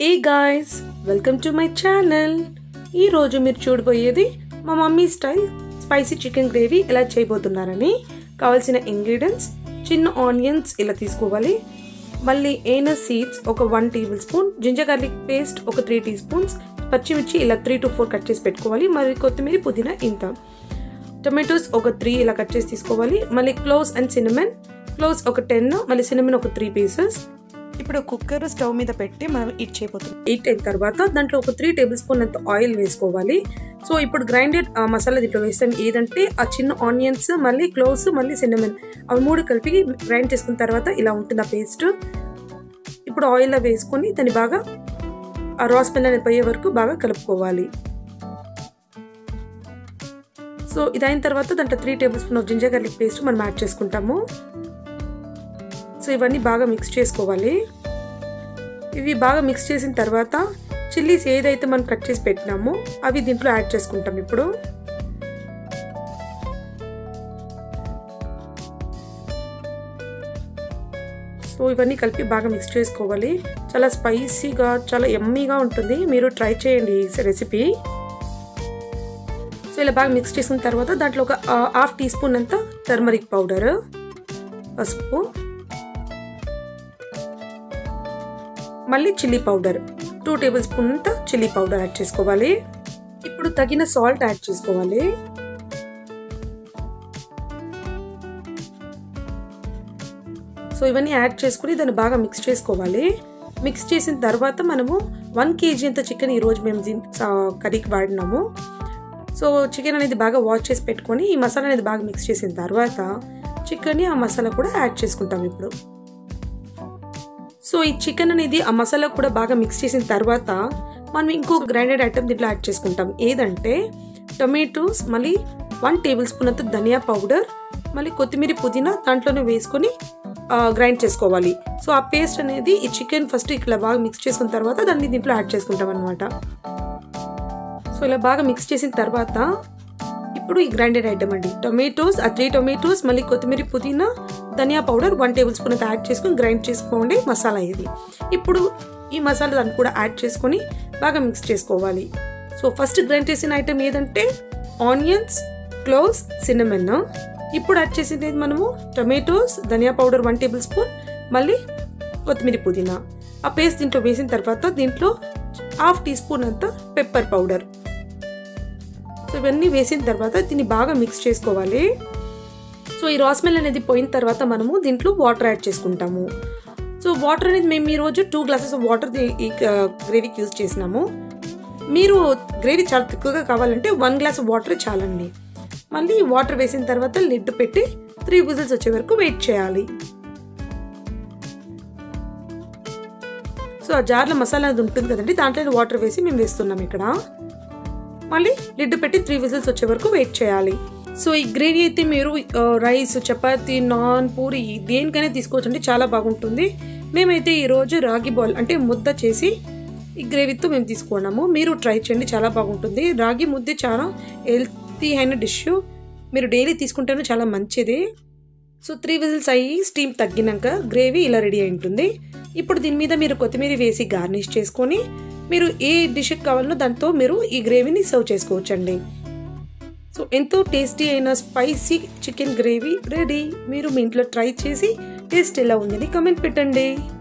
A guys welcome to my channel ఈరోజు మీరు చూడబోయేది మా mummy style spicy chicken gravy ఎలా చేయబోతున్నారని కావాల్సిన ఇంగ్రీడియంట్స్ చిన్న ఆనియన్స్ ఇలా తీసుకోవాలి మళ్ళీ ఏన సీడ్స్ ఒక one tablespoon ginger garlic paste ఒక త్రీ టీ స్పూన్స్ పచ్చిమిర్చి ఇలా త్రీ టు ఫోర్ కట్ చేసి పెట్టుకోవాలి మరి కొత్తిమీర పుదీనా ఇంత టొమాటోస్ ఒక త్రీ ఇలా కట్ చేసి తీసుకోవాలి మళ్ళీ క్లోవ్స్ అండ్ సినిమన్ క్లోవ్స్ ఒక టెన్ మళ్ళీ సినిమన్ ఒక త్రీ పీసెస్ ఇప్పుడు కుక్కర్ స్టవ్ మీద పెట్టి మనం హీట్ చేయబోతున్నాం హీట్ అయిన తర్వాత దాంట్లో ఒక త్రీ టేబుల్ స్పూన్ అంత ఆయిల్ వేసుకోవాలి సో ఇప్పుడు గ్రైండెడ్ మసాలా దీంట్లో వేస్తాం ఏదంటే ఆ చిన్న ఆనియన్స్ మళ్ళీ క్లోవ్స్ మళ్ళీ సినిమన్ అవి మూడు కలిపి గ్రైండ్ చేసుకున్న తర్వాత ఇలా ఉంటుంది ఆ పేస్ట్ ఇప్పుడు ఆయిల్లో వేసుకొని దాన్ని బాగా ఆ రాస్ స్మెల్ అనేది పోయే వరకు బాగా కలుపుకోవాలి సో ఇది అయిన తర్వాత దాంట్లో three tablespoon of ginger garlic paste మనం యాడ్ చేసుకుంటాము సో ఇవన్నీ బాగా మిక్స్ చేసుకోవాలి ఇవి బాగా మిక్స్ చేసిన తర్వాత చిల్లీస్ ఏదైతే మనం కట్ చేసి పెట్టినామో అవి దీంట్లో యాడ్ చేసుకుంటాం ఇప్పుడు సో ఇవన్నీ కలిపి బాగా మిక్స్ చేసుకోవాలి చాలా స్పైసీగా చాలా ఎమ్మీగా ఉంటుంది మీరు ట్రై చేయండి ఈ రెసిపీ సో ఇలా బాగా మిక్స్ చేసుకున్న తర్వాత దాంట్లో ఒక హాఫ్ టీ స్పూన్ అంతా టర్మరిక్ పౌడర్ పసుపు మళ్ళీ chilli powder two tablespoon అంతా చిల్లీ పౌడర్ యాడ్ చేసుకోవాలి ఇప్పుడు తగిన సాల్ట్ యాడ్ చేసుకోవాలి సో ఇవన్నీ యాడ్ చేసుకుని దాన్ని బాగా మిక్స్ చేసుకోవాలి మిక్స్ చేసిన తర్వాత మనము వన్ కేజీ అంత చికెన్ ఈరోజు మేము కర్రీకి వాడినాము సో చికెన్ అనేది బాగా వాష్ చేసి పెట్టుకొని ఈ మసాలా అనేది బాగా మిక్స్ చేసిన తర్వాత చికెన్ని ఆ మసాలా కూడా యాడ్ చేసుకుంటాం ఇప్పుడు సో ఈ చికెన్ అనేది ఆ మసాలా కూడా బాగా మిక్స్ చేసిన తర్వాత మనం ఇంకో గ్రైండెడ్ ఐటమ్ దీంట్లో యాడ్ చేసుకుంటాం ఏదంటే టొమాటోస్ మళ్ళీ వన్ టేబుల్ స్పూన్ అంత ధనియా పౌడర్ మళ్ళీ కొత్తిమీర పుదీనా దాంట్లోనే వేసుకొని గ్రైండ్ చేసుకోవాలి సో ఆ పేస్ట్ అనేది ఈ చికెన్ ఫస్ట్ ఇట్లా బాగా మిక్స్ చేసుకున్న తర్వాత దాన్ని దీంట్లో యాడ్ చేసుకుంటాం అనమాట సో ఇలా బాగా మిక్స్ చేసిన తర్వాత ఇప్పుడు ఈ గ్రైండెడ్ ఐటమ్ అండి టొమాటోస్ ఆ త్రీ టొమాటోస్ మళ్ళీ కొత్తిమీర పుదీనా ధనియా పౌడర్ వన్ టేబుల్ స్పూన్ అయితే యాడ్ చేసుకొని గ్రైండ్ చేసుకోండి మసాలా ఇది ఇప్పుడు ఈ మసాలా దాన్ని కూడా యాడ్ చేసుకొని బాగా మిక్స్ చేసుకోవాలి సో ఫస్ట్ గ్రైండ్ చేసిన ఐటమ్ ఏదంటే ఆనియన్స్ క్లోవ్స్ సినమెన్ ఇప్పుడు యాడ్ చేసేది మనము టొమాటోస్ ధనియా పౌడర్ వన్ టేబుల్ స్పూన్ మళ్ళీ కొత్తిమీర పుదీనా ఆ పేస్ట్ దీంట్లో వేసిన తర్వాత దీంట్లో హాఫ్ టీ స్పూన్ అంతా పెప్పర్ పౌడర్ సో ఇవన్నీ వేసిన తర్వాత దీన్ని బాగా మిక్స్ చేసుకోవాలి సో ఈ రాస్మెల్ అనేది పోయిన తర్వాత మనము దీంట్లో వాటర్ యాడ్ చేసుకుంటాము సో వాటర్ అనేది మేము ఈరోజు టూ గ్లాసెస్ ఆఫ్ వాటర్ ఈ గ్రేవీకి యూజ్ చేసినాము మీరు గ్రేవీ చాలా తిక్కుగా కావాలంటే వన్ గ్లాస్ వాటర్ చాలండి మళ్ళీ వాటర్ వేసిన తర్వాత లిడ్ పెట్టి త్రీ విజిల్స్ వచ్చే వరకు వెయిట్ చేయాలి సో ఆ జార్లో మసాలా అది ఉంటుంది కదండి దాంట్లో వాటర్ వేసి మేము వేస్తున్నాం ఇక్కడ మళ్ళీ లిడ్ పెట్టి త్రీ విజిల్స్ వచ్చే వరకు వెయిట్ చేయాలి సో ఈ గ్రేవీ అయితే మీరు రైస్ చపాతీ నాన్ పూరి దేనికైనా తీసుకోవచ్చు అంటే చాలా బాగుంటుంది మేమైతే ఈరోజు రాగి బాల్ అంటే ముద్ద చేసి ఈ గ్రేవీతో మేము తీసుకున్నాము మీరు ట్రై చేయండి చాలా బాగుంటుంది రాగి ముద్ద చాలా హెల్తీ అయిన డిష్ మీరు డైలీ తీసుకుంటేనే చాలా మంచిది సో త్రీ విజిల్స్ అయ్యి స్టీమ్ తగ్గినాక గ్రేవీ ఇలా రెడీ అయి ఉంటుంది ఇప్పుడు దీని మీద మీరు కొత్తిమీర వేసి గార్నిష్ చేసుకొని మీరు ఏ డిష్కి కావాలనో దాంతో మీరు ఈ గ్రేవీని సర్వ్ చేసుకోవచ్చండి సో ఎంతో టేస్టీ అయిన స్పైసీ చికెన్ గ్రేవీ రెడీ మీరు మీ ఇంట్లో ట్రై చేసి టేస్ట్ ఎలా ఉందని కమెంట్ పెట్టండి